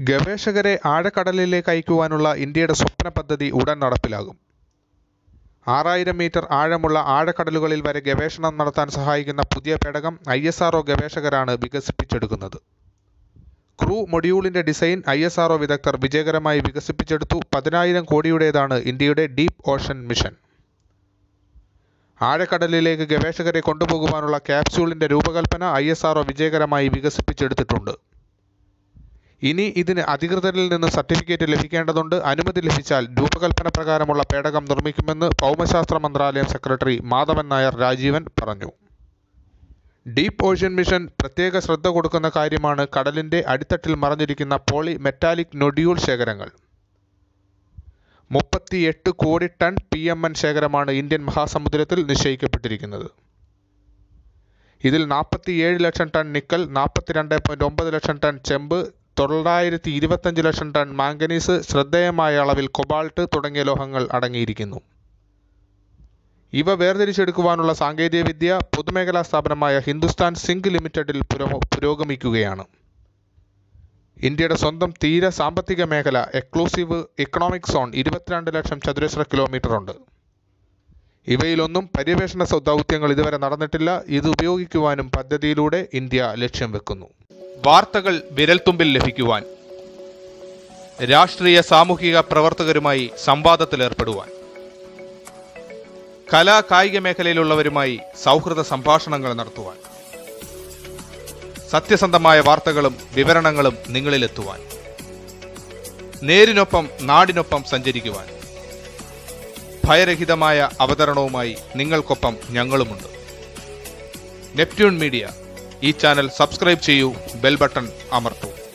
ഗവേഷകരെ ആഴക്കടലിലേക്ക് അയക്കുവാനുള്ള ഇന്ത്യയുടെ സ്വപ്ന പദ്ധതി ഉടൻ നടപ്പിലാകും ആറായിരം മീറ്റർ ആഴമുള്ള ആഴക്കടലുകളിൽ വരെ ഗവേഷണം നടത്താൻ സഹായിക്കുന്ന പുതിയ പേടകം ഐ എസ് ആർ വികസകരാണ് വികസിപ്പിച്ചെടുക്കുന്നത് ക്രൂ മൊഡ്യൂളിന്റെ ഡിസൈൻ ഐ എസ് ആർ വിദഗ്ധർ വിജയകരമായി വികസിപ്പിച്ചെടുത്തു പതിനായിരം കോടിയുടേതാണ് ഇന്ത്യയുടെ ഡീപ് ഓഷൻ മിഷൻ ആഴക്കടലിലേക്ക് ഗവേഷകരെ കൊണ്ടുപോകുവാനുള്ള ക്യാപ്സ്യൂളിന്റെ രൂപകൽപ്പന ഐ എസ് ആർ വിജയകരമായി വികസിപ്പിച്ചെടുത്തിട്ടുണ്ട് ഇനി ഇതിന് അധികൃതരിൽ നിന്ന് സർട്ടിഫിക്കറ്റ് ലഭിക്കേണ്ടതുണ്ട് അനുമതി ലഭിച്ചാൽ രൂപകൽപ്പന പ്രകാരമുള്ള പേടകം നിർമ്മിക്കുമെന്ന് ഭൗമശാസ്ത്ര മന്ത്രാലയം സെക്രട്ടറി മാധവൻ നായർ രാജീവൻ പറഞ്ഞു ഡീപ്പ് ഓഷ്യൻ മിഷൻ പ്രത്യേക ശ്രദ്ധ കൊടുക്കുന്ന കാര്യമാണ് കടലിന്റെ അടിത്തട്ടിൽ മറഞ്ഞിരിക്കുന്ന പോളി മെറ്റാലിക് നൊഡ്യൂൾ ശേഖരങ്ങൾ മുപ്പത്തിയെട്ട് കോടി ടൺ പി എം എൻ ശേഖരമാണ് ഇന്ത്യൻ മഹാസമുദ്രത്തിൽ നിശ്ചയിക്കപ്പെട്ടിരിക്കുന്നത് ഇതിൽ നാൽപ്പത്തിയേഴ് ലക്ഷം ടൺ നിക്കൽ നാൽപ്പത്തിരണ്ട് പോയിന്റ് ഒമ്പത് ലക്ഷം ടൺ ചെമ്പ് തൊള്ളായിരത്തി ഇരുപത്തഞ്ച് ലക്ഷം ടൺ മാംഗനീസ് ശ്രദ്ധേയമായ അളവിൽ കൊബാൾട്ട് തുടങ്ങിയ ലോഹങ്ങൾ അടങ്ങിയിരിക്കുന്നു ഇവ വേർതിരിച്ചെടുക്കുവാനുള്ള സാങ്കേതികവിദ്യ പൊതുമേഖലാ സ്ഥാപനമായ ഹിന്ദുസ്ഥാൻ സിങ്ക് ലിമിറ്റഡിൽ പുരോ- പുരോഗമിക്കുകയാണ് ഇന്ത്യയുടെ സ്വന്തം തീര സാമ്പത്തിക മേഖല എക്സ്ക്ലൂസീവ് ഇക്കണോമിക് സോൺ ഇരുപത്തിരണ്ട് ലക്ഷം ചതുരശ്ര കിലോമീറ്റർ ഉണ്ട് ഇവയിലൊന്നും പര്യവേഷണ സൗ- ദൗത്യങ്ങൾ ഇതുവരെ നടന്നിട്ടില്ല ഇത് ഉപയോഗിക്കുവാനും പദ്ധതിയിലൂടെ ഇന്ത്യ ലക്ഷ്യം വെക്കുന്നു വാർത്തകൾ വിരൽത്തുമ്പിൽ ലഭിക്കുവാൻ രാഷ്ട്രീയ സാമൂഹിക പ്രവർത്തകരുമായി സംവാദത്തിലേർപ്പെടുവാൻ കലാ കായിക മേഖലയിലുള്ളവരുമായി സൗഹൃദ സംഭാഷണങ്ങൾ നടത്തുവാൻ സത്യസന്ധമായ വാർത്തകളും വിവരണങ്ങളും നിങ്ങളിലെത്തുവാൻ നേരിനൊപ്പം നാടിനൊപ്പം സഞ്ചരിക്കുവാൻ ഭയരഹിതമായ അവതരണവുമായി നിങ്ങൾക്കൊപ്പം ഞങ്ങളുമുണ്ട് നെപ്റ്റ്യൂൺ മീഡിയ ഈ ചാനൽ സബ്സ്ക്രൈബ് ചെയ്യൂ ബെൽ ബട്ടൺ അമർത്തൂ